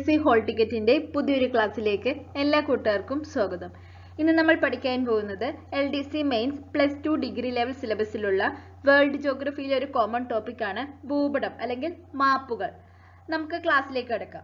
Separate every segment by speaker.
Speaker 1: C whole ടിക്കറ്റിന്റെ പുതിയൊരു ക്ലാസ്സിലേക്ക് എല്ലാ കൂട്ടുകാർക്കും സ്വാഗതം ഇന്ന് നമ്മൾ പഠിക്കാൻ പോകുന്നത് L D C mains plus two degree level സിലബസിലുള്ള വേൾഡ് ജോഗ്രഫിയിലെ ഒരു കോമൺ ടോപ്പിക്കാണ് ഭൂപടം അല്ലെങ്കിൽ മാപ്പുകൾ നമുക്ക് ക്ലാസ്സിലേക്ക് കിടക്കാം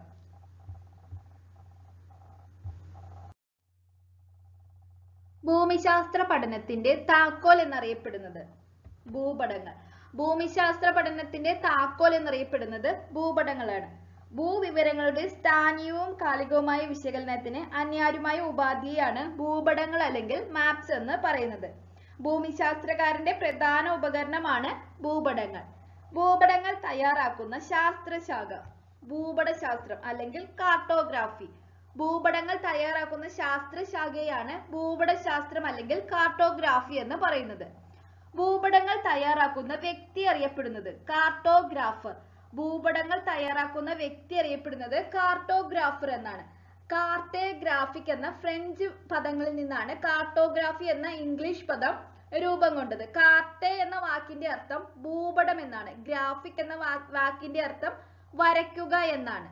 Speaker 1: ഭൂമിശാസ്ത്ര പഠനത്തിന്റെ താക്കോൽ എന്നറിയപ്പെടുന്നത് ഭൂപടങ്ങൾ ഭൂമിശാസ്ത്ര പഠനത്തിന്റെ താക്കോൽ എന്നറിയപ്പെടുന്നത് ഭൂപടങ്ങളാണ് ഭൂവിവരങ്ങളുടെ സ്ഥാനീയവും കാലികവുമായ വിശകലനത്തിന് അന്യാര്യമായ ഉപാധിയാണ് ഭൂപടങ്ങൾ അല്ലെങ്കിൽ മാപ്സ് എന്ന് പറയുന്നത് ഭൂമിശാസ്ത്രകാരന്റെ പ്രധാന ഉപകരണമാണ് ഭൂപടങ്ങൾ ഭൂപടങ്ങൾ തയ്യാറാക്കുന്ന ശാസ്ത്രശാഖ ഭൂപടശാസ്ത്രം അല്ലെങ്കിൽ കാർട്ടോഗ്രാഫി ഭൂപടങ്ങൾ തയ്യാറാക്കുന്ന ശാസ്ത്രശാഖയാണ് ഭൂപടശാസ്ത്രം അല്ലെങ്കിൽ കാർട്ടോഗ്രാഫി എന്ന് പറയുന്നത് ഭൂപടങ്ങൾ തയ്യാറാക്കുന്ന വ്യക്തി അറിയപ്പെടുന്നത് കാർട്ടോഗ്രാഫർ ഭൂപടങ്ങൾ തയ്യാറാക്കുന്ന വ്യക്തി അറിയപ്പെടുന്നത് കാർട്ടോഗ്രാഫർ എന്നാണ് കാർട്ടേഗ്രാഫിക് എന്ന ഫ്രഞ്ച് പദങ്ങളിൽ നിന്നാണ് കാർട്ടോഗ്രാഫി എന്ന ഇംഗ്ലീഷ് പദം രൂപം കൊണ്ടത് കാർട്ടെ എന്ന വാക്കിന്റെ അർത്ഥം ഭൂപടം എന്നാണ് ഗ്രാഫിക് എന്ന വാക്കിന്റെ അർത്ഥം വരയ്ക്കുക എന്നാണ്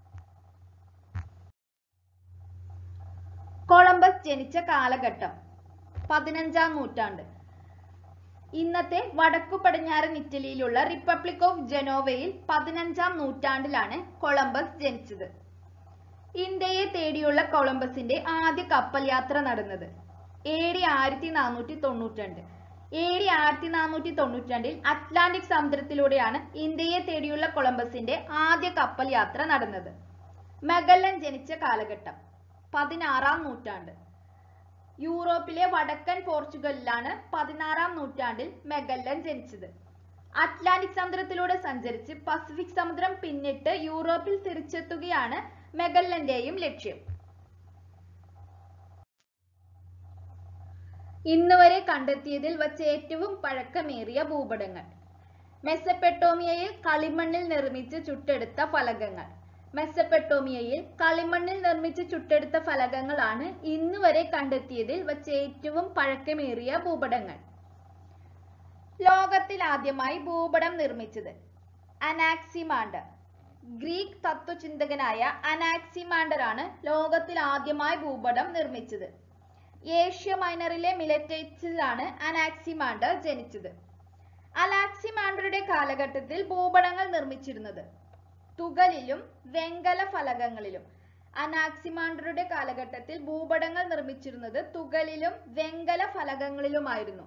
Speaker 1: കൊളംബസ് ജനിച്ച കാലഘട്ടം പതിനഞ്ചാം നൂറ്റാണ്ട് ഇന്നത്തെ വടക്കു പടിഞ്ഞാറൻ ഇറ്റലിയിലുള്ള റിപ്പബ്ലിക് ഓഫ് ജനോവയിൽ പതിനഞ്ചാം നൂറ്റാണ്ടിലാണ് കൊളംബസ് ജനിച്ചത് ഇന്ത്യയെ തേടിയുള്ള കൊളംബസിന്റെ ആദ്യ കപ്പൽ യാത്ര നടന്നത് എ ഡി ആയിരത്തി നാനൂറ്റി തൊണ്ണൂറ്റിരണ്ട് എ ഡി ആയിരത്തി നാനൂറ്റി തൊണ്ണൂറ്റിരണ്ടിൽ അറ്റ്ലാന്റിക് സമുദ്രത്തിലൂടെയാണ് ഇന്ത്യയെ തേടിയുള്ള കൊളംബസിന്റെ ആദ്യ കപ്പൽ യാത്ര നടന്നത് മെഗല്ലൻ ജനിച്ച കാലഘട്ടം പതിനാറാം നൂറ്റാണ്ട് യൂറോപ്പിലെ വടക്കൻ പോർച്ചുഗലിലാണ് പതിനാറാം നൂറ്റാണ്ടിൽ മെഗല്ലൻ ജനിച്ചത് അറ്റ്ലാന്റിക് സമുദ്രത്തിലൂടെ സഞ്ചരിച്ച് പസഫിക് സമുദ്രം പിന്നിട്ട് യൂറോപ്പിൽ തിരിച്ചെത്തുകയാണ് മെഗല്ലന്റെയും ലക്ഷ്യം ഇന്ന് വരെ കണ്ടെത്തിയതിൽ വച്ച് ഏറ്റവും പഴക്കമേറിയ ഭൂപടങ്ങൾ മെസ്സപ്പെട്ടോമിയയിൽ കളിമണ്ണിൽ നിർമ്മിച്ച് ചുട്ടെടുത്ത ഫലകങ്ങൾ മെസ്സപ്പെട്ടോമിയയിൽ കളിമണ്ണിൽ നിർമ്മിച്ച് ചുട്ടെടുത്ത ഫലകങ്ങളാണ് ഇന്ന് വരെ കണ്ടെത്തിയതിൽ വച്ച് ഏറ്റവും പഴക്കമേറിയ ഭൂപടങ്ങൾ ലോകത്തിൽ ആദ്യമായി ഭൂപടം നിർമ്മിച്ചത് അനാക്സിമാണ്ടർ ഗ്രീക്ക് തത്വചിന്തകനായ അനാക്സിമാണ്ടർ ആണ് ലോകത്തിൽ ആദ്യമായി ഭൂപടം നിർമ്മിച്ചത് ഏഷ്യ മൈനറിലെ മിലറ്റേറ്റ്സിലാണ് അനാക്സിമാണ്ടർ ജനിച്ചത് അലാക്സിമാണ്ടറുടെ കാലഘട്ടത്തിൽ ഭൂപടങ്ങൾ നിർമ്മിച്ചിരുന്നത് തുകലിലും വെങ്കല ഫലകങ്ങളിലും അനാക്സിമാണ്ടറുടെ കാലഘട്ടത്തിൽ ഭൂപടങ്ങൾ നിർമ്മിച്ചിരുന്നത് തുകലിലും വെങ്കല ഫലകങ്ങളിലുമായിരുന്നു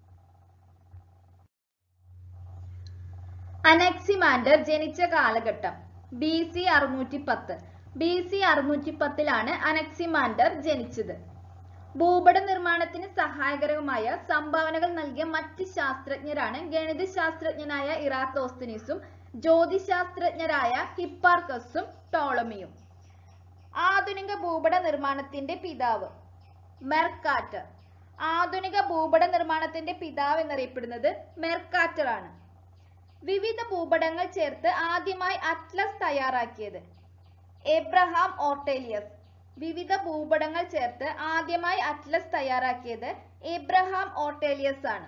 Speaker 1: അനക്സിമാൻഡർ ജനിച്ച കാലഘട്ടം ബി സി അറുന്നൂറ്റി പത്ത് ബി സി അറുന്നൂറ്റി പത്തിലാണ് അനക്സിമാൻഡർ ജനിച്ചത് ഭൂപട നിർമ്മാണത്തിന് സഹായകരമായ സംഭാവനകൾ നൽകിയ മറ്റ് ശാസ്ത്രജ്ഞരാണ് ഗണിതശാസ്ത്രജ്ഞനായ ഇറാത്തോസ്തനീസും ജ്യോതിശാസ്ത്രജ്ഞരായ ഹിപ്പാർക്കസും ടോളമിയും ആധുനിക ഭൂപട നിർമ്മാണത്തിന്റെ പിതാവ് മെർക്കാറ്റർ ആധുനിക ഭൂപട നിർമ്മാണത്തിന്റെ പിതാവ് എന്നറിയപ്പെടുന്നത് മെർക്കാറ്റർ ആണ് വിവിധ ഭൂപടങ്ങൾ ചേർത്ത് ആദ്യമായി അറ്റ്ലസ് തയ്യാറാക്കിയത് എബ്രഹാം ഓർട്ടേലിയസ് വിവിധ ഭൂപടങ്ങൾ ചേർത്ത് ആദ്യമായി അറ്റ്ലസ് തയ്യാറാക്കിയത് എബ്രഹാം ഓർട്ടേലിയസ് ആണ്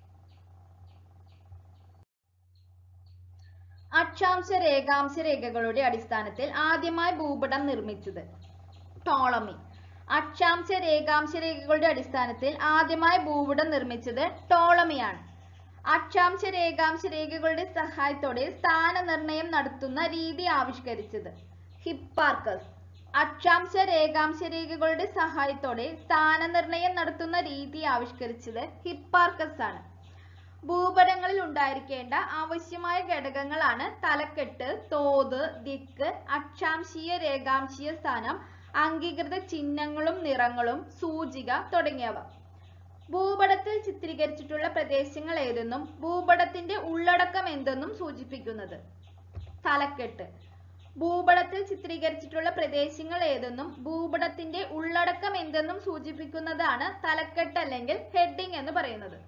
Speaker 1: അക്ഷാംശ രേഖാംശ രേഖകളുടെ അടിസ്ഥാനത്തിൽ ആദ്യമായി ഭൂപടം നിർമ്മിച്ചത് ടോളമി അക്ഷാംശ രേഖാംശ രേഖകളുടെ അടിസ്ഥാനത്തിൽ ആദ്യമായി ഭൂപടം നിർമ്മിച്ചത് ടോളമിയാണ് അക്ഷാംശ രേഖാംശ രേഖകളുടെ സഹായത്തോടെ സ്ഥാനനിർണയം നടത്തുന്ന രീതി ആവിഷ്കരിച്ചത് ഹിപ്പാർക്കസ് അക്ഷാംശ രേഖാംശ രേഖകളുടെ സഹായത്തോടെ സ്ഥാനനിർണയം നടത്തുന്ന രീതി ആവിഷ്കരിച്ചത് ഹിപ്പാർക്കസ് ആണ് ഭൂപടങ്ങളിൽ ഉണ്ടായിരിക്കേണ്ട ആവശ്യമായ ഘടകങ്ങളാണ് തലക്കെട്ട് തോത് ദിക്ക് അക്ഷാംശീയ രേഖാംശീയ സ്ഥാനം അംഗീകൃത ചിഹ്നങ്ങളും നിറങ്ങളും സൂചിക തുടങ്ങിയവ ഭൂപടത്തിൽ ചിത്രീകരിച്ചിട്ടുള്ള പ്രദേശങ്ങൾ ഏതെന്നും ഭൂപടത്തിന്റെ ഉള്ളടക്കം എന്തെന്നും സൂചിപ്പിക്കുന്നത് തലക്കെട്ട് ഭൂപടത്തിൽ ചിത്രീകരിച്ചിട്ടുള്ള പ്രദേശങ്ങൾ ഏതെന്നും ഭൂപടത്തിന്റെ ഉള്ളടക്കം എന്തെന്നും സൂചിപ്പിക്കുന്നതാണ് തലക്കെട്ട് അല്ലെങ്കിൽ ഹെഡിങ് എന്ന് പറയുന്നത്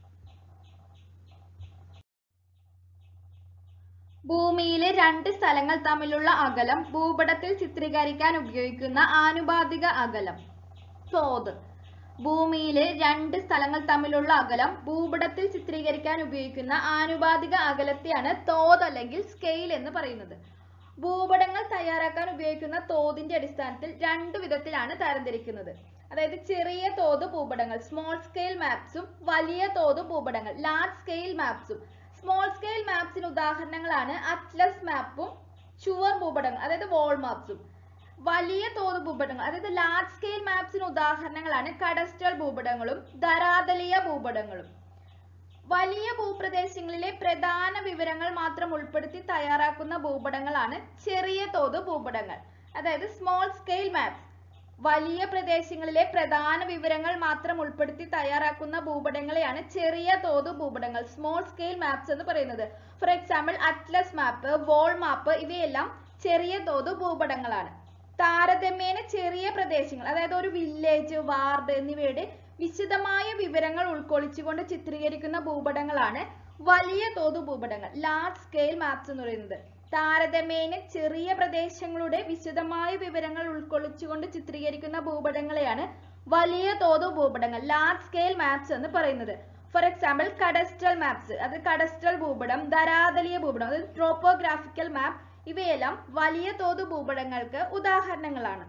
Speaker 1: ഭൂമിയിലെ രണ്ട് സ്ഥലങ്ങൾ തമ്മിലുള്ള അകലം ഭൂപടത്തിൽ ചിത്രീകരിക്കാൻ ഉപയോഗിക്കുന്ന ആനുപാതിക അകലം തോത് ഭൂമിയിലെ രണ്ട് സ്ഥലങ്ങൾ തമ്മിലുള്ള അകലം ഭൂപടത്തിൽ ചിത്രീകരിക്കാൻ ഉപയോഗിക്കുന്ന ആനുപാതിക അകലത്തെയാണ് തോത് അല്ലെങ്കിൽ സ്കെയിൽ എന്ന് പറയുന്നത് ഭൂപടങ്ങൾ തയ്യാറാക്കാൻ ഉപയോഗിക്കുന്ന തോതിന്റെ അടിസ്ഥാനത്തിൽ രണ്ടു വിധത്തിലാണ് തരംതിരിക്കുന്നത് അതായത് ചെറിയ തോത് ഭൂപടങ്ങൾ സ്മോൾ സ്കെയിൽ മാപ്സും വലിയ തോത് ഭൂപടങ്ങൾ ലാർജ് സ്കെയിൽ മാപ്സും സ്മോൾ സ്കെയിൽ മാപ്സിന് ഉദാഹരണങ്ങളാണ് അറ്റ്ലസ് മാപ്പും ചുവർ ഭൂപടങ്ങൾ അതായത് വോൾ മാപ്സും വലിയ തോത് ഭൂപടങ്ങൾ അതായത് ലാർജ് സ്കെയിൽ മാപ്സിന് ഉദാഹരണങ്ങളാണ് കഡസ്റ്റൽ ഭൂപടങ്ങളും ധരാതലീയ ഭൂപടങ്ങളും വലിയ ഭൂപ്രദേശങ്ങളിലെ പ്രധാന വിവരങ്ങൾ മാത്രം ഉൾപ്പെടുത്തി തയ്യാറാക്കുന്ന ഭൂപടങ്ങളാണ് ചെറിയ തോത് ഭൂപടങ്ങൾ അതായത് സ്മോൾ സ്കെയിൽ മാപ്സ് വലിയ പ്രദേശങ്ങളിലെ പ്രധാന വിവരങ്ങൾ മാത്രം ഉൾപ്പെടുത്തി തയ്യാറാക്കുന്ന ഭൂപടങ്ങളെയാണ് ചെറിയ തോത് ഭൂപടങ്ങൾ സ്മോൾ സ്കെയിൽ മാപ്സ് എന്ന് പറയുന്നത് for example atlas map wall map ഇവയെല്ലാം ചെറിയ തോത് ഭൂപടങ്ങളാണ് താരതമ്യേന ചെറിയ പ്രദേശങ്ങൾ അതായത് ഒരു വില്ലേജ് വാർഡ് എന്നിവയുടെ വിശദമായ വിവരങ്ങൾ ഉൾക്കൊള്ളിച്ചുകൊണ്ട് ചിത്രീകരിക്കുന്ന ഭൂപടങ്ങളാണ് വലിയ തോത് ഭൂപടങ്ങൾ ലാർജ് സ്കെയിൽ മാപ്സ് എന്ന് പറയുന്നത് താരതമ്യേന ചെറിയ പ്രദേശങ്ങളുടെ വിശദമായ വിവരങ്ങൾ ഉൾക്കൊള്ളിച്ചുകൊണ്ട് ചിത്രീകരിക്കുന്ന ഭൂപടങ്ങളെയാണ് വലിയ തോത് ഭൂപടങ്ങൾ ലാർജ് സ്കെയിൽ മാപ്സ് എന്ന് പറയുന്നത് ഫോർ എക്സാമ്പിൾ കഡസ്ട്രൽ മാപ്സ് അത് കഡസ്ട്രൽ ഭൂപടം ധരാതലീയ ഭൂപടം അത് ട്രോപ്പോഗ്രാഫിക്കൽ മാപ്പ് ഇവയെല്ലാം വലിയ തോത് ഭൂപടങ്ങൾക്ക് ഉദാഹരണങ്ങളാണ്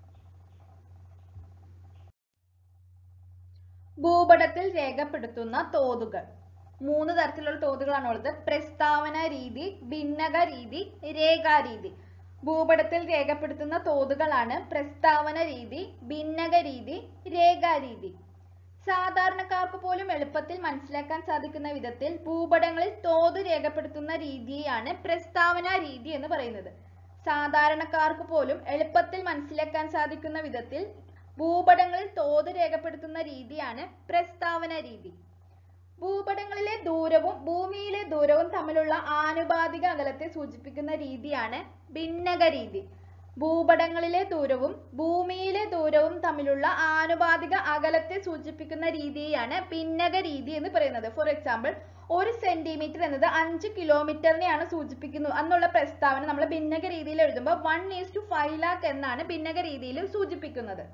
Speaker 1: ഭൂപടത്തിൽ രേഖപ്പെടുത്തുന്ന തോതുകൾ മൂന്ന് തരത്തിലുള്ള തോതുകളാണ് ഉള്ളത് പ്രസ്താവന രീതി ഭിന്നക രീതി രേഖാരീതി ഭൂപടത്തിൽ രേഖപ്പെടുത്തുന്ന തോതുകളാണ് പ്രസ്താവന രീതി ഭിന്നക രീതി രേഖാരീതി സാധാരണക്കാർക്ക് പോലും എളുപ്പത്തിൽ മനസ്സിലാക്കാൻ സാധിക്കുന്ന വിധത്തിൽ ഭൂപടങ്ങളിൽ തോത് രേഖപ്പെടുത്തുന്ന രീതിയാണ് പ്രസ്താവന രീതി എന്ന് പറയുന്നത് സാധാരണക്കാർക്ക് പോലും എളുപ്പത്തിൽ മനസ്സിലാക്കാൻ സാധിക്കുന്ന വിധത്തിൽ ഭൂപടങ്ങളിൽ തോത് രേഖപ്പെടുത്തുന്ന രീതിയാണ് പ്രസ്താവന രീതി ഭൂപടങ്ങളിലെ ദൂരവും ഭൂമിയിലെ ദൂരവും തമ്മിലുള്ള ആനുപാതിക അകലത്തെ സൂചിപ്പിക്കുന്ന രീതിയാണ് ഭിന്നക രീതി ഭൂപടങ്ങളിലെ ദൂരവും ഭൂമിയിലെ ദൂരവും തമ്മിലുള്ള ആനുപാതിക അകലത്തെ സൂചിപ്പിക്കുന്ന രീതിയാണ് ഭിന്നക രീതി എന്ന് പറയുന്നത് ഫോർ എക്സാമ്പിൾ ഒരു സെന്റിമീറ്റർ എന്നത് അഞ്ച് കിലോമീറ്ററിനെയാണ് സൂചിപ്പിക്കുന്നത് എന്നുള്ള പ്രസ്താവന നമ്മൾ ഭിന്നക രീതിയിൽ എഴുതുമ്പോൾ one is to five lakh എന്നാണ് ഭിന്നക രീതിയിൽ സൂചിപ്പിക്കുന്നത്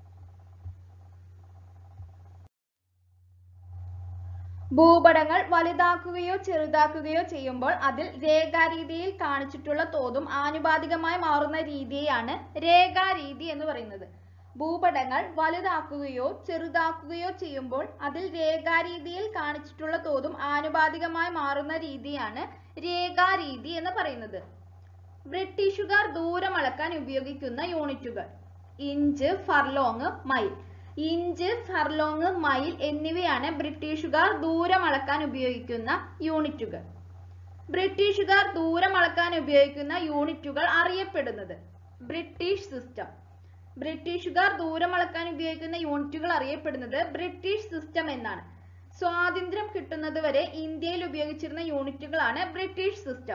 Speaker 1: ഭൂപടങ്ങൾ വലുതാക്കുകയോ ചെറുതാക്കുകയോ ചെയ്യുമ്പോൾ അതിൽ രേഖാരീതിയിൽ കാണിച്ചിട്ടുള്ള തോതും ആനുപാതികമായി മാറുന്ന രീതിയെയാണ് രേഖാരീതി എന്ന് പറയുന്നത് ഭൂപടങ്ങൾ വലുതാക്കുകയോ ചെറുതാക്കുകയോ ചെയ്യുമ്പോൾ അതിൽ രേഖാരീതിയിൽ കാണിച്ചിട്ടുള്ള തോതും ആനുപാതികമായി മാറുന്ന രീതിയാണ് രേഖാരീതി എന്ന് പറയുന്നത് ബ്രിട്ടീഷുകാർ ദൂരം അളക്കാൻ ഉപയോഗിക്കുന്ന യൂണിറ്റുകൾ inch furlong mile inch furlong mile എന്നിവയാണ് ബ്രിട്ടീഷുകാർ ദൂരം അളക്കാൻ ഉപയോഗിക്കുന്ന യൂണിറ്റുകൾ ബ്രിട്ടീഷുകാർ ദൂരം അളക്കാൻ ഉപയോഗിക്കുന്ന യൂണിറ്റുകൾ അറിയപ്പെടുന്നത് ബ്രിട്ടീഷ് സിസ്റ്റം ബ്രിട്ടീഷുകാർ ദൂരം അളക്കാൻ ഉപയോഗിക്കുന്ന യൂണിറ്റുകൾ അറിയപ്പെടുന്നത് ബ്രിട്ടീഷ് സിസ്റ്റം എന്നാണ് സ്വാതന്ത്ര്യം കിട്ടുന്നത് വരെ ഇന്ത്യയിൽ ഉപയോഗിച്ചിരുന്ന യൂണിറ്റുകളാണ് ബ്രിട്ടീഷ് സിസ്റ്റം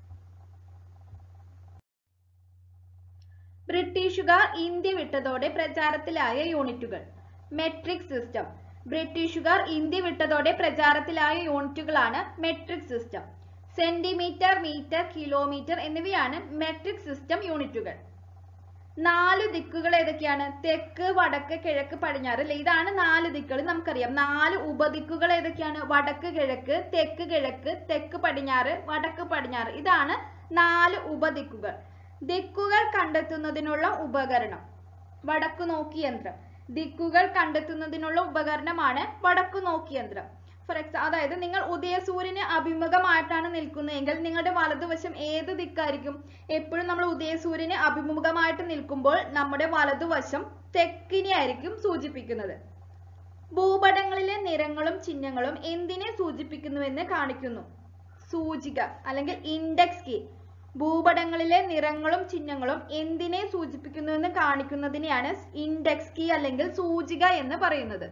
Speaker 1: ബ്രിട്ടീഷുകാർ ഇന്ത്യ വിട്ടതോടെ പ്രചാരത്തിലായ യൂണിറ്റുകൾ മെട്രിക് സിസ്റ്റം ബ്രിട്ടീഷുകാർ ഇന്ത്യ വിട്ടതോടെ പ്രചാരത്തിലായ യൂണിറ്റുകളാണ് metric system centimetre metre kilometre എന്നിവയാണ് മെട്രിക് സിസ്റ്റം യൂണിറ്റുകൾ നാല് ദിക്കുകൾ ഏതൊക്കെയാണ് തെക്ക് വടക്ക് കിഴക്ക് പടിഞ്ഞാറ് അല്ലെ ഇതാണ് നാല് ദിക്കുകൾ നമുക്കറിയാം നാല് ഉപദിക്കുകൾ ഏതൊക്കെയാണ് വടക്ക് കിഴക്ക് തെക്ക് കിഴക്ക് തെക്ക് പടിഞ്ഞാറ് വടക്ക് പടിഞ്ഞാറ് ഇതാണ് നാല് ഉപദിക്കുകൾ ദിക്കുകൾ കണ്ടെത്തുന്നതിനുള്ള ഉപകരണം വടക്കു നോക്കി യന്ത്രം ദിക്കുകൾ കണ്ടെത്തുന്നതിനുള്ള ഉപകരണമാണ് വടക്കു നോക്കി യന്ത്രം ഫോർ എക്സാ അതായത് നിങ്ങൾ ഉദയസൂര്യന് അഭിമുഖമായിട്ടാണ് നിൽക്കുന്നതെങ്കിൽ നിങ്ങളുടെ വലതുവശം ഏത് ദിക്കായിരിക്കും എപ്പോഴും നമ്മൾ ഉദയസൂര്യന് അഭിമുഖമായിട്ട് നിൽക്കുമ്പോൾ നമ്മുടെ വലതുവശം തെക്കിനെ ആയിരിക്കും സൂചിപ്പിക്കുന്നത് ഭൂപടങ്ങളിലെ നിറങ്ങളും ചിഹ്നങ്ങളും എന്തിനെ സൂചിപ്പിക്കുന്നുവെന്ന് കാണിക്കുന്നു സൂചിക അല്ലെങ്കിൽ ഇൻഡെക്സ് കീ ഭൂപടങ്ങളിലെ നിറങ്ങളും ചിഹ്നങ്ങളും എന്തിനെ സൂചിപ്പിക്കുന്നുവെന്ന് കാണിക്കുന്നതിനെയാണ് ഇൻഡെക്സ് കീ അല്ലെങ്കിൽ സൂചിക എന്ന് പറയുന്നത്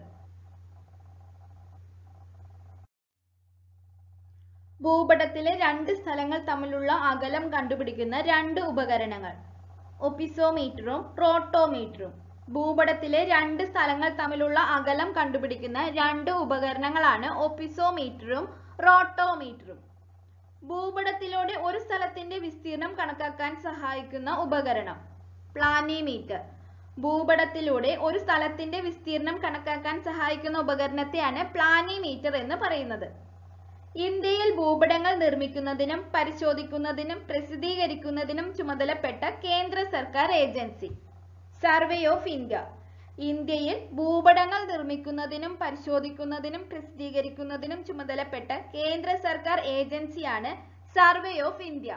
Speaker 1: ഭൂപടത്തിലെ രണ്ട് സ്ഥലങ്ങൾ തമ്മിലുള്ള അകലം കണ്ടുപിടിക്കുന്ന രണ്ട് ഉപകരണങ്ങൾ ഒപ്പിസോമീറ്ററും റോട്ടോമീറ്ററും ഭൂപടത്തിലെ രണ്ട് സ്ഥലങ്ങൾ തമ്മിലുള്ള അകലം കണ്ടുപിടിക്കുന്ന രണ്ട് ഉപകരണങ്ങളാണ് ഒപ്പിസോമീറ്ററും റോട്ടോമീറ്ററും ഭൂപടത്തിലൂടെ ഒരു സ്ഥലത്തിന്റെ വിസ്തീർണം കണക്കാക്കാൻ സഹായിക്കുന്ന ഉപകരണം പ്ലാനിമീറ്റർ ഭൂപടത്തിലൂടെ ഒരു സ്ഥലത്തിന്റെ വിസ്തീർണം കണക്കാക്കാൻ സഹായിക്കുന്ന ഉപകരണത്തെയാണ് പ്ലാനിമീറ്റർ എന്ന് പറയുന്നത് ഇന്ത്യയിൽ ഭൂപടങ്ങൾ നിർമ്മിക്കുന്നതിനും പരിശോധിക്കുന്നതിനും പ്രസിദ്ധീകരിക്കുന്നതിനും ചുമതലപ്പെട്ട കേന്ദ്ര സർക്കാർ ഏജൻസി സർവേ ഓഫ് ഇന്ത്യ ഇന്ത്യയിൽ ഭൂപടങ്ങൾ നിർമ്മിക്കുന്നതിനും പരിശോധിക്കുന്നതിനും പ്രസിദ്ധീകരിക്കുന്നതിനും ചുമതലപ്പെട്ട കേന്ദ്ര സർക്കാർ ഏജൻസിയാണ് Survey of India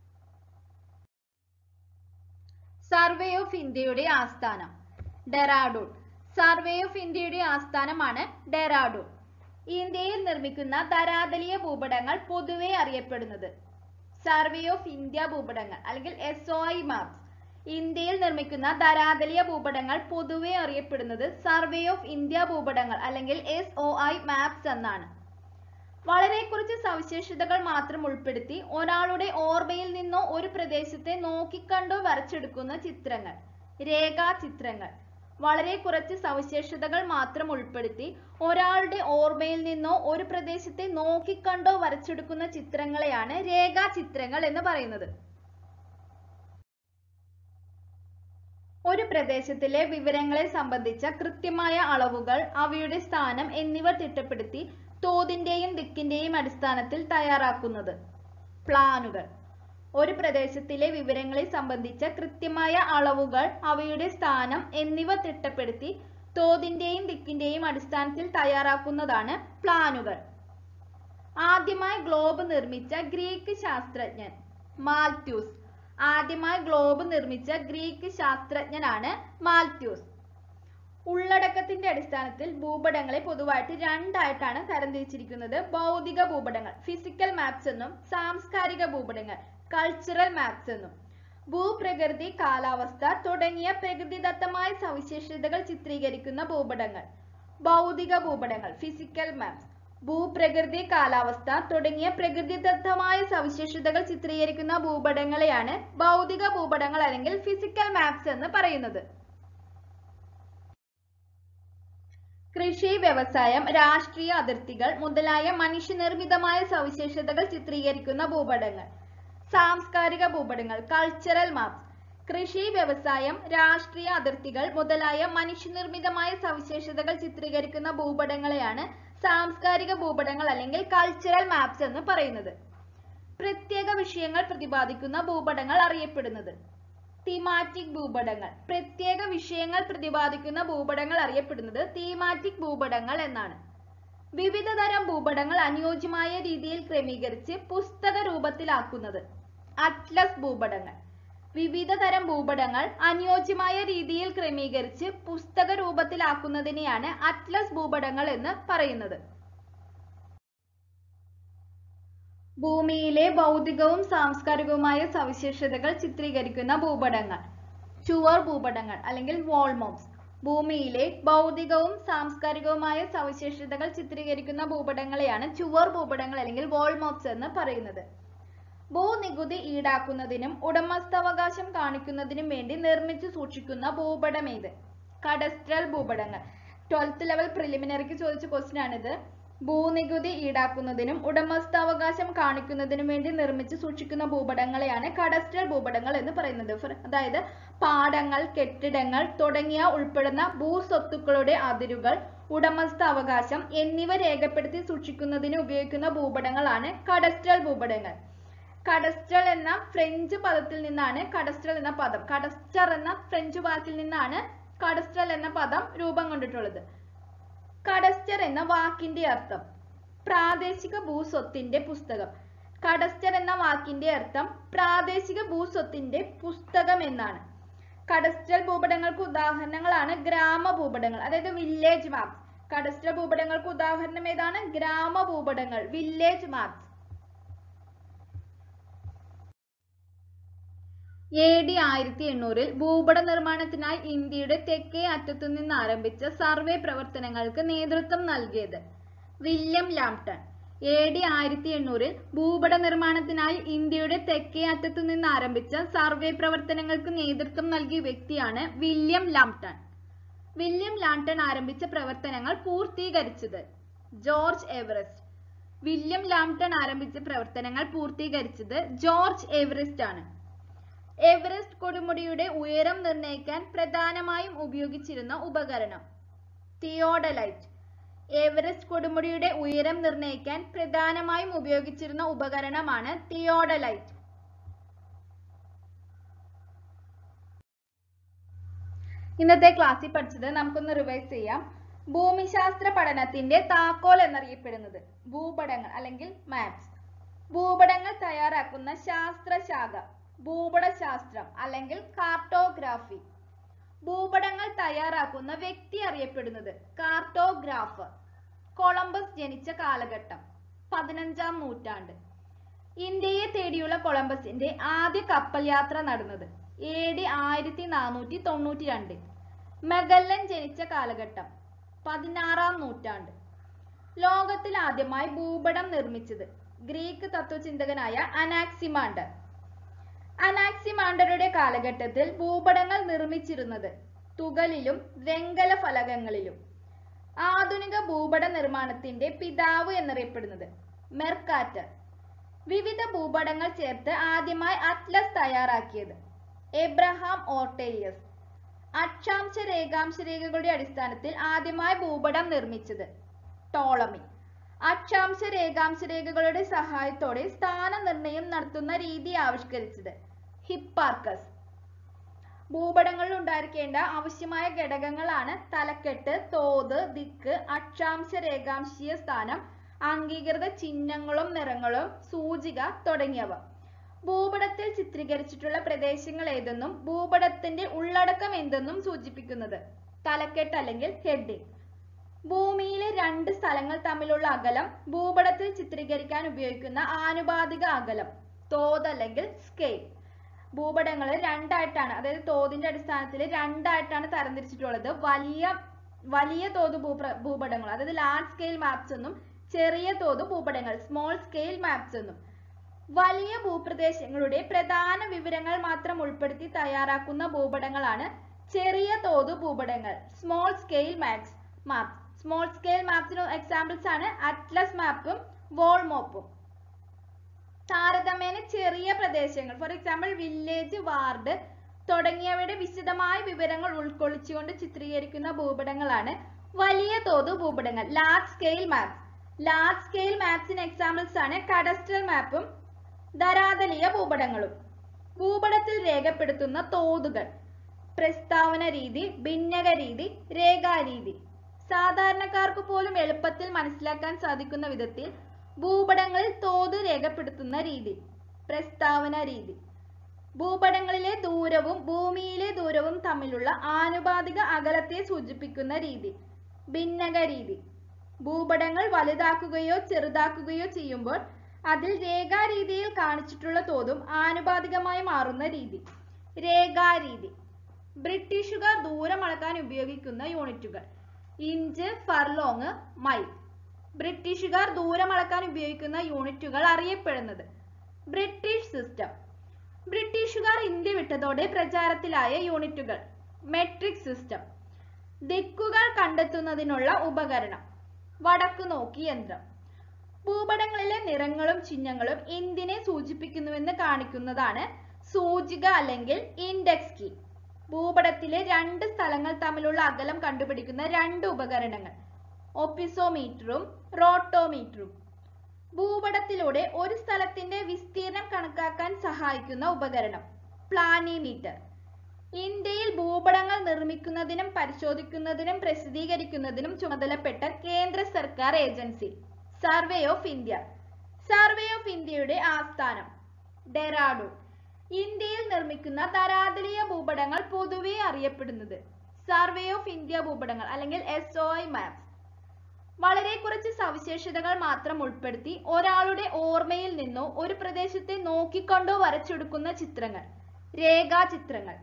Speaker 1: Survey of ഇന്ത്യയുടെ ആസ്ഥാനം ഡെറാഡൂൺ സർവേ ഓഫ് ഇന്ത്യയുടെ ആസ്ഥാനമാണ് ഡെറാഡൂൺ ഇന്ത്യയിൽ നിർമ്മിക്കുന്ന ധരാതലീയ ഭൂപടങ്ങൾ പൊതുവെ അറിയപ്പെടുന്നത് സർവേ ഓഫ് ഇന്ത്യ ഭൂപടങ്ങൾ അല്ലെങ്കിൽ എസ് ഒ ഐ മാപ്സ് ഇന്ത്യയിൽ നിർമ്മിക്കുന്ന ധരാതലീയ ഭൂപടങ്ങൾ പൊതുവെ അറിയപ്പെടുന്നത് സർവേ ഓഫ് ഇന്ത്യ ഭൂപടങ്ങൾ അല്ലെങ്കിൽ എസ് ഒ ഐ മാപ്സ് എന്നാണ് വളരെ കുറച്ച് സവിശേഷതകൾ മാത്രം ഉൾപ്പെടുത്തി ഒരാളുടെ ഓർമ്മയിൽ നിന്നോ ഒരു പ്രദേശത്തെ നോക്കിക്കണ്ടോ വരച്ചെടുക്കുന്ന ചിത്രങ്ങൾ രേഖാചിത്രങ്ങൾ വളരെ കുറച്ച് സവിശേഷതകൾ മാത്രം ഉൾപ്പെടുത്തി ഒരാളുടെ ഓർമ്മയിൽ നിന്നോ ഒരു പ്രദേശത്തെ നോക്കിക്കണ്ടോ വരച്ചെടുക്കുന്ന ചിത്രങ്ങളെയാണ് രേഖാചിത്രങ്ങൾ എന്ന് പറയുന്നത് ഒരു പ്രദേശത്തിലെ വിവരങ്ങളെ സംബന്ധിച്ച കൃത്യമായ അളവുകൾ അവയുടെ സ്ഥാനം എന്നിവ തിട്ടപ്പെടുത്തി തോതിന്റെയും ദിക്കിന്റെയും അടിസ്ഥാനത്തിൽ തയ്യാറാക്കുന്നത് പ്ലാനുകൾ ഒരു പ്രദേശത്തിലെ വിവരങ്ങളെ സംബന്ധിച്ച കൃത്യമായ അളവുകൾ അവയുടെ സ്ഥാനം എന്നിവ തിട്ടപ്പെടുത്തി തോതിന്റെയും ദിക്കിന്റെയും അടിസ്ഥാനത്തിൽ തയ്യാറാക്കുന്നതാണ് പ്ലാനുകൾ ആദ്യമായി ഗ്ലോബ് നിർമ്മിച്ച ഗ്രീക്ക് ശാസ്ത്രജ്ഞൻ മാൽത്യൂസ് ആദ്യമായി ഗ്ലോബ് നിർമ്മിച്ച ഗ്രീക്ക് ശാസ്ത്രജ്ഞനാണ് മാൽത്യൂസ് ഉള്ളടക്കത്തിന്റെ അടിസ്ഥാനത്തിൽ ഭൂപടങ്ങളെ പൊതുവായിട്ട് രണ്ടായിട്ടാണ് തരംതിരിച്ചിരിക്കുന്നത് ഭൗതിക ഭൂപടങ്ങൾ ഫിസിക്കൽ മാപ്സ് എന്നും സാംസ്കാരിക ഭൂപടങ്ങൾ കൾച്ചറൽ മാപ്സ് എന്നും ഭൂപ്രകൃതി കാലാവസ്ഥ തുടങ്ങിയ പ്രകൃതിദത്തമായ സവിശേഷതകൾ ചിത്രീകരിക്കുന്ന ഭൂപടങ്ങൾ ഭൗതിക ഭൂപടങ്ങൾ ഫിസിക്കൽ മാപ്സ് ഭൂപ്രകൃതി കാലാവസ്ഥ തുടങ്ങിയ പ്രകൃതിദത്തമായ സവിശേഷതകൾ ചിത്രീകരിക്കുന്ന ഭൂപടങ്ങളെയാണ് ഭൗതിക ഭൂപടങ്ങൾ അല്ലെങ്കിൽ ഫിസിക്കൽ മാപ്സ് എന്ന് പറയുന്നത് കൃഷി വ്യവസായം രാഷ്ട്രീയ അതിർത്തികൾ മുതലായ മനുഷ്യനിർമ്മിതമായ സവിശേഷതകൾ ചിത്രീകരിക്കുന്ന ഭൂപടങ്ങൾ സാംസ്കാരിക ഭൂപടങ്ങൾ കൾച്ചറൽ മാപ്സ് കൃഷി വ്യവസായം രാഷ്ട്രീയ അതിർത്തികൾ മുതലായ മനുഷ്യനിർമ്മിതമായ സവിശേഷതകൾ ചിത്രീകരിക്കുന്ന ഭൂപടങ്ങളെയാണ് സാംസ്കാരിക ഭൂപടങ്ങൾ അല്ലെങ്കിൽ കൾച്ചറൽ മാപ്സ് എന്ന് പറയുന്നത് പ്രത്യേക വിഷയങ്ങൾ പ്രതിപാദിക്കുന്ന ഭൂപടങ്ങൾ അറിയപ്പെടുന്നത് തീമാറ്റിക് ഭൂപടങ്ങൾ പ്രത്യേക വിഷയങ്ങൾ പ്രതിപാദിക്കുന്ന ഭൂപടങ്ങൾ അറിയപ്പെടുന്നത് തീമാറ്റിക് ഭൂപടങ്ങൾ എന്നാണ് വിവിധ തരം ഭൂപടങ്ങൾ അനുയോജ്യമായ രീതിയിൽ ക്രമീകരിച്ച് പുസ്തക രൂപത്തിലാക്കുന്നത് അറ്റ്ലസ് ഭൂപടങ്ങൾ വിവിധ തരം ഭൂപടങ്ങൾ അനുയോജ്യമായ രീതിയിൽ ക്രമീകരിച്ച് പുസ്തക രൂപത്തിലാക്കുന്നതിനെയാണ് അറ്റ്ലസ് ഭൂപടങ്ങൾ എന്ന് പറയുന്നത് ഭൂമിയിലെ ഭൗതികവും സാംസ്കാരികവുമായ സവിശേഷതകൾ ചിത്രീകരിക്കുന്ന ഭൂപടങ്ങൾ ചുവർ ഭൂപടങ്ങൾ അല്ലെങ്കിൽ വോൾമോപ്സ് ഭൂമിയിലെ ഭൗതികവും സാംസ്കാരികവുമായ സവിശേഷതകൾ ചിത്രീകരിക്കുന്ന ഭൂപടങ്ങളെയാണ് ചുവർ ഭൂപടങ്ങൾ അല്ലെങ്കിൽ വോൾമോപ്സ് എന്ന് പറയുന്നത് ഭൂനികുതി ഈടാക്കുന്നതിനും ഉടമസ്ഥാവകാശം കാണിക്കുന്നതിനും വേണ്ടി നിർമ്മിച്ചു സൂക്ഷിക്കുന്ന ഭൂപടം ഏത് കഡസ്ട്രൽ ഭൂപടങ്ങൾ ട്വൽത്ത് ലെവൽ പ്രിലിമിനറിക്ക് ചോദിച്ച ക്വസ്റ്റ്യൻ ആണിത് ഭൂനികുതി ഈടാക്കുന്നതിനും ഉടമസ്ഥാവകാശം കാണിക്കുന്നതിനും വേണ്ടി നിർമ്മിച്ച് സൂക്ഷിക്കുന്ന ഭൂപടങ്ങളെയാണ് കഡസ്ട്രൽ ഭൂപടങ്ങൾ എന്ന് പറയുന്നത് For- അതായത് പാടങ്ങൾ കെട്ടിടങ്ങൾ തുടങ്ങിയ ഉൾപ്പെടുന്ന ഭൂസ്വത്തുക്കളുടെ അതിരുകൾ ഉടമസ്ഥാവകാശം എന്നിവ രേഖപ്പെടുത്തി സൂക്ഷിക്കുന്നതിന് ഉപയോഗിക്കുന്ന ഭൂപടങ്ങളാണ് കഡസ്ട്രൽ ഭൂപടങ്ങൾ കഡസ്ട്രൽ എന്ന ഫ്രഞ്ച് പദത്തിൽ നിന്നാണ് കഡസ്ട്രൽ എന്ന പദം കഡസ്റ്റർ എന്ന ഫ്രഞ്ച് വാക്കിൽ നിന്നാണ് കഡസ്ട്രൽ എന്ന പദം രൂപം കൊണ്ടിട്ടുള്ളത് കഡസ്റ്റർ എന്ന വാക്കിന്റെ അർത്ഥം പ്രാദേശിക ഭൂസ്വത്തിന്റെ പുസ്തകം കഡസ്റ്റർ എന്ന വാക്കിന്റെ അർത്ഥം പ്രാദേശിക ഭൂസ്വത്തിന്റെ പുസ്തകം എന്നാണ് കഡസ്റ്റൽ ഭൂപടങ്ങൾക്ക് ഉദാഹരണങ്ങളാണ് ഗ്രാമ ഭൂപടങ്ങൾ അതായത് വില്ലേജ് മാപ്സ് കഡസ്റ്റൽ ഭൂപടങ്ങൾക്ക് ഉദാഹരണം ഏതാണ് ഗ്രാമ ഭൂപടങ്ങൾ വില്ലേജ് മാപ്സ് എ ഡി ആയിരത്തി എണ്ണൂറിൽ ഭൂപട നിർമ്മാണത്തിനായി ഇന്ത്യയുടെ തെക്കേ അറ്റത്തു നിന്ന് ആരംഭിച്ച സർവേ പ്രവർത്തനങ്ങൾക്ക് നേതൃത്വം നൽകിയത് വില്യം ലാംപ്ടൺ എ ഡി ആയിരത്തി എണ്ണൂറിൽ ഭൂപട നിർമ്മാണത്തിനായി ഇന്ത്യയുടെ തെക്കേ അറ്റത്തു നിന്ന് ആരംഭിച്ച സർവേ പ്രവർത്തനങ്ങൾക്ക് നേതൃത്വം നൽകിയ വ്യക്തിയാണ് വില്യം ലാംപ്ടൺ വില്യം ലാംപ്ടൺ ആരംഭിച്ച പ്രവർത്തനങ്ങൾ പൂർത്തീകരിച്ചത് ജോർജ് എവറസ്റ്റ് വില്യം ലാംപ്ടൺ ആരംഭിച്ച പ്രവർത്തനങ്ങൾ പൂർത്തീകരിച്ചത് ജോർജ് എവറസ്റ്റ് ആണ് എവറസ്റ്റ് കൊടുമുടിയുടെ ഉയരം നിർണ്ണയിക്കാൻ പ്രധാനമായും ഉപയോഗിച്ചിരുന്ന ഉപകരണം തിയോഡലൈറ്റ് എവറസ്റ്റ് കൊടുമുടിയുടെ ഉയരം നിർണ്ണയിക്കാൻ പ്രധാനമായും ഉപയോഗിച്ചിരുന്ന ഉപകരണമാണ് തിയോഡലൈറ്റ് ഇന്നത്തെ ക്ലാസ്സിൽ പഠിച്ചത് നമുക്കൊന്ന് റിവൈസ് ചെയ്യാം ഭൂമിശാസ്ത്ര പഠനത്തിന്റെ താക്കോൽ എന്നറിയപ്പെടുന്നത് ഭൂപടങ്ങൾ അല്ലെങ്കിൽ മാപ്സ് ഭൂപടങ്ങൾ തയ്യാറാക്കുന്ന ശാസ്ത്രശാഖ ഭൂപടശാസ്ത്രം അല്ലെങ്കിൽ കാർട്ടോഗ്രാഫി ഭൂപടങ്ങൾ തയ്യാറാക്കുന്ന വ്യക്തി അറിയപ്പെടുന്നത് കാർട്ടോഗ്രാഫർ കൊളംബസ് ജനിച്ച കാലഘട്ടം പതിനഞ്ചാം നൂറ്റാണ്ട് ഇന്ത്യയെ തേടിയുള്ള കൊളംബസിന്റെ ആദ്യ കപ്പൽ യാത്ര നടന്നത് എ ഡി ആയിരത്തി നാനൂറ്റി തൊണ്ണൂറ്റി രണ്ട് മെഗല്ലൻ ജനിച്ച കാലഘട്ടം പതിനാറാം നൂറ്റാണ്ട് ലോകത്തിൽ ആദ്യമായി ഭൂപടം നിർമ്മിച്ചത് ഗ്രീക്ക് തത്വചിന്തകനായ അനാക്സിമാണ്ടർ അനാക്സിമാണ്ടറുടെ കാലഘട്ടത്തിൽ ഭൂപടങ്ങൾ നിർമ്മിച്ചിരുന്നത് തുകലിലും വെങ്കല ഫലകങ്ങളിലും ആധുനിക ഭൂപട നിർമ്മാണത്തിന്റെ പിതാവ് എന്നറിയപ്പെടുന്നത് മെർക്കാറ്റർ വിവിധ ഭൂപടങ്ങൾ ചേർത്ത് ആദ്യമായി അറ്റ്ലസ് തയ്യാറാക്കിയത് എബ്രഹാം ഓർട്ടേലിയസ് അക്ഷാംശ രേഖാംശ രേഖകളുടെ അടിസ്ഥാനത്തിൽ ആദ്യമായി ഭൂപടം നിർമ്മിച്ചത് ടോളമി അക്ഷാംശ രേഖാംശ രേഖകളുടെ സഹായത്തോടെ സ്ഥാനനിർണയം നടത്തുന്ന രീതി ആവിഷ്കരിച്ചത് ഹിപ്പാർക്കസ് ഭൂപടങ്ങളിൽ ഉണ്ടായിരിക്കേണ്ട ആവശ്യമായ ഘടകങ്ങളാണ് തലക്കെട്ട് തോത് ദിക്ക് അക്ഷാംശ രേഖാംശീയ സ്ഥാനം അംഗീകൃത ചിഹ്നങ്ങളും നിറങ്ങളും സൂചിക തുടങ്ങിയവ ഭൂപടത്തിൽ ചിത്രീകരിച്ചിട്ടുള്ള പ്രദേശങ്ങൾ ഏതെന്നും ഭൂപടത്തിന്റെ ഉള്ളടക്കം എന്തെന്നും സൂചിപ്പിക്കുന്നത് തലക്കെട്ട് അല്ലെങ്കിൽ ഹെഡിങ് ഭൂമിയിലെ രണ്ട് സ്ഥലങ്ങൾ തമ്മിലുള്ള അകലം ഭൂപടത്തിൽ ചിത്രീകരിക്കാൻ ഉപയോഗിക്കുന്ന ആനുപാതിക അകലം തോത് അല്ലെങ്കിൽ സ്കെയിൽ ഭൂപടങ്ങൾ രണ്ടായിട്ടാണ് അതായത് തോതിന്റെ അടിസ്ഥാനത്തിൽ രണ്ടായിട്ടാണ് തരംതിരിച്ചിട്ടുള്ളത് വലിയ വലിയ തോത് ഭൂപ്ര ഭൂപടങ്ങൾ അതായത് ലാർജ് സ്കെയിൽ മാപ്സ് എന്നും ചെറിയ തോത് ഭൂപടങ്ങൾ സ്മോൾ സ്കെയിൽ മാപ്സ് എന്നും വലിയ ഭൂപ്രദേശങ്ങളുടെ പ്രധാന വിവരങ്ങൾ മാത്രം ഉൾപ്പെടുത്തി തയ്യാറാക്കുന്ന ഭൂപടങ്ങളാണ് ചെറിയ തോത് ഭൂപടങ്ങൾ small scale maps maps small scale മാപ്സിന് എക്സാമ്പിൾസ് ആണ് അറ്റ്ലസ് മാപ്പും വോൾമോപ്പും താരതമ്യേന ചെറിയ പ്രദേശങ്ങൾ ഫോർ എക്സാമ്പിൾ വില്ലേജ് വാർഡ് തുടങ്ങിയവയുടെ വിശദമായ വിവരങ്ങൾ ഉൾക്കൊള്ളിച്ചുകൊണ്ട് ചിത്രീകരിക്കുന്ന ഭൂപടങ്ങളാണ് വലിയ തോത് ഭൂപടങ്ങൾ large scale maps large scale മാപ്സിന് എക്സാമ്പിൾസ് ആണ് കഡസ്ട്രൽ മാപ്പും ധരാതലീയ ഭൂപടങ്ങളും ഭൂപടത്തിൽ രേഖപ്പെടുത്തുന്ന തോതുകൾ പ്രസ്താവന രീതി ഭിന്നക രീതി രേഖാരീതി സാധാരണക്കാർക്ക് പോലും എളുപ്പത്തിൽ മനസ്സിലാക്കാൻ സാധിക്കുന്ന വിധത്തിൽ ഭൂപടങ്ങളിൽ തോത് രേഖപ്പെടുത്തുന്ന രീതി പ്രസ്താവന രീതി ഭൂപടങ്ങളിലെ ദൂരവും ഭൂമിയിലെ ദൂരവും തമ്മിലുള്ള ആനുപാതിക അകലത്തെ സൂചിപ്പിക്കുന്ന രീതി ഭിന്നക രീതി ഭൂപടങ്ങൾ വലുതാക്കുകയോ ചെറുതാക്കുകയോ ചെയ്യുമ്പോൾ അതിൽ രേഖാരീതിയിൽ കാണിച്ചിട്ടുള്ള തോതും ആനുപാതികമായി മാറുന്ന രീതി രേഖാരീതി ബ്രിട്ടീഷുകാർ ദൂരം അളക്കാൻ ഉപയോഗിക്കുന്ന യൂണിറ്റുകൾ ഇഞ്ച് ഫർലോങ് മൈൽ ബ്രിട്ടീഷുകാർ ദൂരം അളക്കാൻ ഉപയോഗിക്കുന്ന യൂണിറ്റുകൾ അറിയപ്പെടുന്നത് ബ്രിട്ടീഷ് സിസ്റ്റം ബ്രിട്ടീഷുകാർ ഇന്ത്യ വിട്ടതോടെ പ്രചാരത്തിലായ യൂണിറ്റുകൾ മെട്രിക് സിസ്റ്റം ദിക്കുകൾ കണ്ടെത്തുന്നതിനുള്ള ഉപകരണം വടക്കു നോക്കി യന്ത്രം ഭൂപടങ്ങളിലെ നിറങ്ങളും ചിഹ്നങ്ങളും എന്തിനെ സൂചിപ്പിക്കുന്നുവെന്ന് കാണിക്കുന്നതാണ് സൂചിക അല്ലെങ്കിൽ ഇൻഡെക്സ് കീ ഭൂപടത്തിലെ രണ്ട് സ്ഥലങ്ങൾ തമ്മിലുള്ള അകലം കണ്ടുപിടിക്കുന്ന രണ്ട് ഉപകരണങ്ങൾ ഒപ്പിസോമീറ്ററും റോട്ടോമീറ്ററും ഭൂപടത്തിലൂടെ ഒരു സ്ഥലത്തിന്റെ വിസ്തീർണം കണക്കാക്കാൻ സഹായിക്കുന്ന ഉപകരണം പ്ലാനിമീറ്റർ ഇന്ത്യയിൽ ഭൂപടങ്ങൾ നിർമ്മിക്കുന്നതിനും പരിശോധിക്കുന്നതിനും പ്രസിദ്ധീകരിക്കുന്നതിനും ചുമതലപ്പെട്ട കേന്ദ്ര സർക്കാർ ഏജൻസി Survey of India Survey of ഇന്ത്യയുടെ ആസ്ഥാനം ഡെറാഡൂൺ ഇന്ത്യയിൽ നിർമ്മിക്കുന്ന ധരാതലീയ ഭൂപടങ്ങൾ പൊതുവെ അറിയപ്പെടുന്നത് സർവേ ഓഫ് ഇന്ത്യ ഭൂപടങ്ങൾ അല്ലെങ്കിൽ എസ് ഒ ഐ മാപ്സ് വളരെ കുറച്ച് സവിശേഷതകൾ മാത്രം ഉൾപ്പെടുത്തി ഒരാളുടെ ഓർമ്മയിൽ നിന്നോ ഒരു പ്രദേശത്തെ നോക്കിക്കൊണ്ടോ വരച്ചെടുക്കുന്ന ചിത്രങ്ങൾ രേഖാചിത്രങ്ങൾ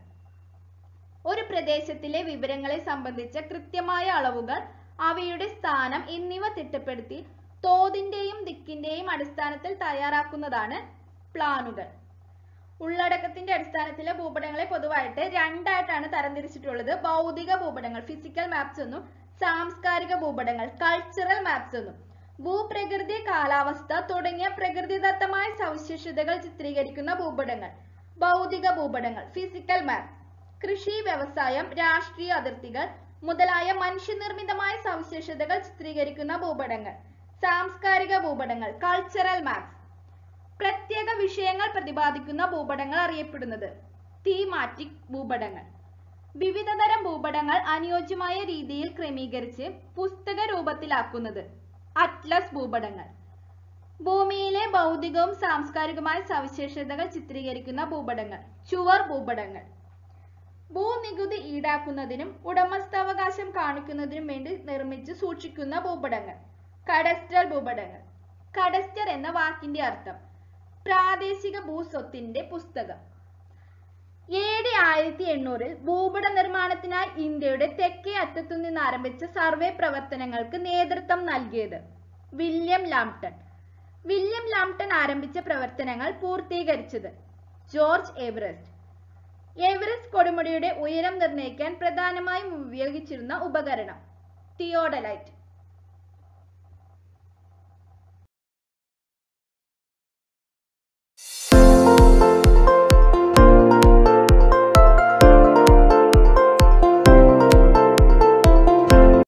Speaker 1: ഒരു പ്രദേശത്തിലെ വിവരങ്ങളെ സംബന്ധിച്ച കൃത്യമായ അളവുകൾ അവയുടെ സ്ഥാനം എന്നിവ തിട്ടപ്പെടുത്തി തോതിന്റെയും ദിക്കിന്റെയും അടിസ്ഥാനത്തിൽ തയ്യാറാക്കുന്നതാണ് പ്ലാനുകൾ ഉള്ളടക്കത്തിന്റെ അടിസ്ഥാനത്തിലെ ഭൂപടങ്ങളെ പൊതുവായിട്ട് രണ്ടായിട്ടാണ് തരംതിരിച്ചിട്ടുള്ളത് ഭൗതിക ഭൂപടങ്ങൾ ഫിസിക്കൽ മാപ്സ് എന്നും സാംസ്കാരിക ഭൂപടങ്ങൾ കൾച്ചറൽ മാപ്സ് എന്നും ഭൂപ്രകൃതി കാലാവസ്ഥ തുടങ്ങിയ പ്രകൃതിദത്തമായ സവിശേഷതകൾ ചിത്രീകരിക്കുന്ന ഭൂപടങ്ങൾ ഭൗതിക ഭൂപടങ്ങൾ ഫിസിക്കൽ മാപ്പ് കൃഷി വ്യവസായം രാഷ്ട്രീയ അതിർത്തികൾ മുതലായ മനുഷ്യനിർമ്മിതമായ സവിശേഷ സവിശേഷതകൾ ചിത്രീകരിക്കുന്ന ഭൂപടങ്ങൾ സാംസ്കാരിക ഭൂപടങ്ങൾ കൾച്ചറൽ മാപ്സ് പ്രത്യേക വിഷയങ്ങൾ പ്രതിപാദിക്കുന്ന ഭൂപടങ്ങൾ അറിയപ്പെടുന്നത് തീമാറ്റിക് ഭൂപടങ്ങൾ വിവിധതരം ഭൂപടങ്ങൾ അനുയോജ്യമായ രീതിയിൽ ക്രമീകരിച്ച് പുസ്തക രൂപത്തിലാക്കുന്നത് അറ്റ്ലസ് ഭൂപടങ്ങൾ ഭൂമിയിലെ ഭൗതികവും സാംസ്കാരികവുമായ സവിശേഷതകൾ ചിത്രീകരിക്കുന്ന ഭൂപടങ്ങൾ ചുവർ ഭൂപടങ്ങൾ ഭൂനികുതി ഈടാക്കുന്നതിനും ഉടമസ്ഥാവകാശം കാണിക്കുന്നതിനും വേണ്ടി നിർമ്മിച്ച് സൂക്ഷിക്കുന്ന ഭൂപടങ്ങൾ കഡസ്റ്റർ ഭൂപടങ്ങൾ കഡസ്റ്റർ എന്ന വാക്കിന്റെ അർത്ഥം പ്രാദേശിക ഭൂസ്വത്തിന്റെ പുസ്തകം എ ഡി ആയിരത്തി എണ്ണൂറിൽ ഭൂപട നിർമ്മാണത്തിനായി ഇന്ത്യയുടെ തെക്കേ അറ്റത്തു നിന്ന് ആരംഭിച്ച സർവേ പ്രവർത്തനങ്ങൾക്ക് നേതൃത്വം നൽകിയത് വില്യം ലാംപ്ടൺ വില്യം ലാംപ്ടൺ ആരംഭിച്ച പ്രവർത്തനങ്ങൾ പൂർത്തീകരിച്ചത് ജോർജ് എവറസ്റ്റ് എവറസ്റ്റ് കൊടുമുടിയുടെ ഉയരം നിർണ്ണയിക്കാൻ പ്രധാനമായും ഉപയോഗിച്ചിരുന്ന ഉപകരണം തിയോഡലൈറ്റ്